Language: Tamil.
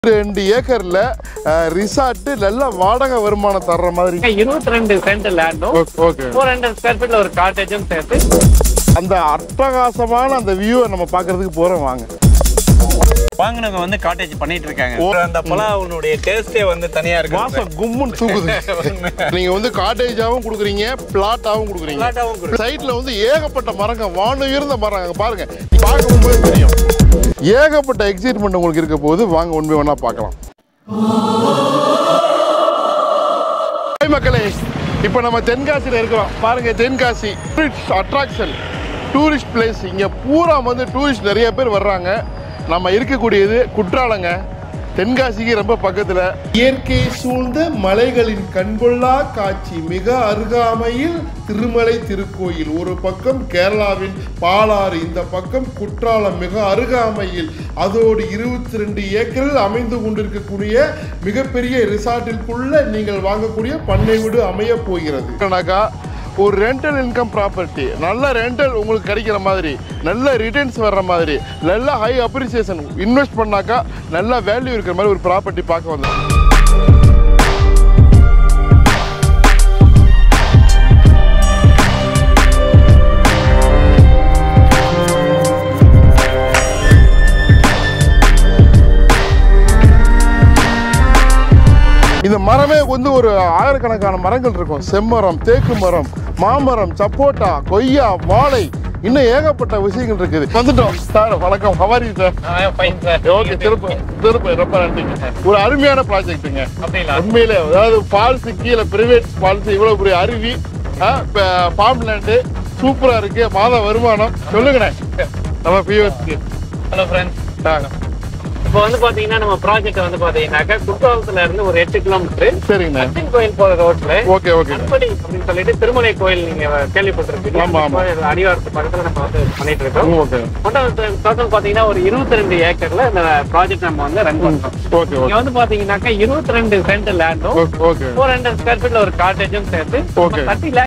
ரெண்டு ஏக்கர்ல ரிசார்ட் நல்ல வாடகை வருமானம் தர்ற மாதிரி இருபத்தி ரெண்டு சென்ட் லேண்டும் ஓகே ஃபோர் ஹண்ட்ரட் ஸ்கொயர் ஃபீட்ல ஒரு காட்டேஜும் சேர்த்து அந்த அட்டகாசமான அந்த வியூவை நம்ம பார்க்கறதுக்கு போறோம் வாங்க வாங்கினவங்க வந்து காட்டேஜ் பண்ணிட்டு இருக்காங்க அந்த பலாவுனுடைய டேஸ்டே வந்து தனியா இருக்கு வாசம் கும்முன்னு தூக்குது நீங்க வந்து காட்டேஜாவும் கொடுக்குறீங்க பிளாட்டாவும் கொடுக்குறீங்க பிளாட்டாவும் கொடுக்குறீங்க. சைட்ல வந்து ஏகப்பட்ட மரங்க வானுயர்ந்த மரம் அங்க பாருங்க பார்க்கும்போது தெரியும் ஏகப்பட்ட எக்ஸைட்மெண்ட் உங்களுக்கு இருக்க போது வாங்க உண்மை வேணா பார்க்கலாம் ஹாய் மக்களே இப்போ நம்ம தென்காசியில் இருக்கிறோம் பாருங்க Tenkasi tourist attraction tourist place இங்கே பூரா வந்து டூரிஸ்ட் நிறைய பேர் வர்றாங்க நம்ம இருக்கக்கூடியது குற்றாலங்க தென்காசிக்கு ரொம்ப பக்கத்தில் இயற்கை சூழ்ந்த மலைகளின் கண்கொள்ளா காட்சி மிக அருகாமையில் திருமலை திருக்கோயில் ஒரு பக்கம் கேரளாவின் பாலாறு இந்த பக்கம் குற்றாலம் மிக அருகாமையில் அதோடு இருபத்தி ரெண்டு ஏக்கரில் அமைந்து கொண்டிருக்கக்கூடிய மிகப்பெரிய ரிசார்ட்டிற்குள்ள நீங்கள் வாங்கக்கூடிய பண்ணை வீடு அமைய போகிறது என்னன்னாக்கா, ஒரு ரெண்டல் இன்கம் ப்ராப்பர்ட்டி நல்ல ரெண்டல் உங்களுக்கு கிடைக்கிற மாதிரி நல்ல ரிட்டர்ன்ஸ் வர்ற மாதிரி நல்ல ஹை அப்ரிசியேஷன் இன்வெஸ்ட் பண்ணாக்கா நல்ல வேல்யூ இருக்கிற மாதிரி ஒரு ப்ராப்பர்ட்டி பார்க்க வந்தோம் இந்த மரமே வந்து ஒரு ஆயிரக்கணக்கான மரங்கள் இருக்கும் செம்மரம் தேக்கு மரம் மாமரம் சப்போட்டா கொய்யா வாழை இன்னும் ஏகப்பட்ட விஷயங்கள் இருக்குது வந்துட்டோம் சார் வணக்கம் how are you sir fine sir okay திரும்ப திரும்ப ரொம்ப நன்றிங்க ஒரு அருமையான ப்ராஜெக்ட்டுங்க அப்படிங்களா உண்மையிலே அதாவது ஃபால்ஸ் கீழே பிரைவேட் ஃபால்ஸ் இவ்வளவு பெரிய அருவி ஃபார்ம் லேண்டு சூப்பரா இருக்கு மாத வருமானம் சொல்லுங்கண்ணே நம்ம பியூஎஸ்க்கு ஹலோ ஃப்ரெண்ட்ஸ் இப்போ வந்து பாத்தீங்கன்னா நம்ம ப்ராஜெக்ட் வந்து பாத்தீங்கன்னாக்கா குற்றாலத்துல இருந்து ஒரு எட்டு கிலோமீட்டர் சரிங்கண்ணே அச்சன் கோயில் போற ரோட்ல ஓகே ஓகே கண்படி அப்படின்னு சொல்லிட்டு திருமலை கோயில் நீங்க கேள்விப்பட்டிருப்பீங்க ஆமா, ஆமா. கோயில் அடிவாரத்து பக்கத்துல நம்ம வந்து பண்ணிட்டு இருக்கோம் ஓகே டோட்டல் பாத்தீங்கன்னா ஒரு இருபத்தி ரெண்டு ஏக்கர்ல இந்த ப்ராஜெக்ட் நம்ம வந்து ரன் பண்றோம் ஓகே இங்க வந்து பாத்தீங்கன்னாக்கா இருபத்தி ரெண்டு சென்ட் லேண்டும் okay okay four hundred square ஃபீட்ல ஒரு காட்டேஜும் சேர்த்து Okay. தேர்ட்டி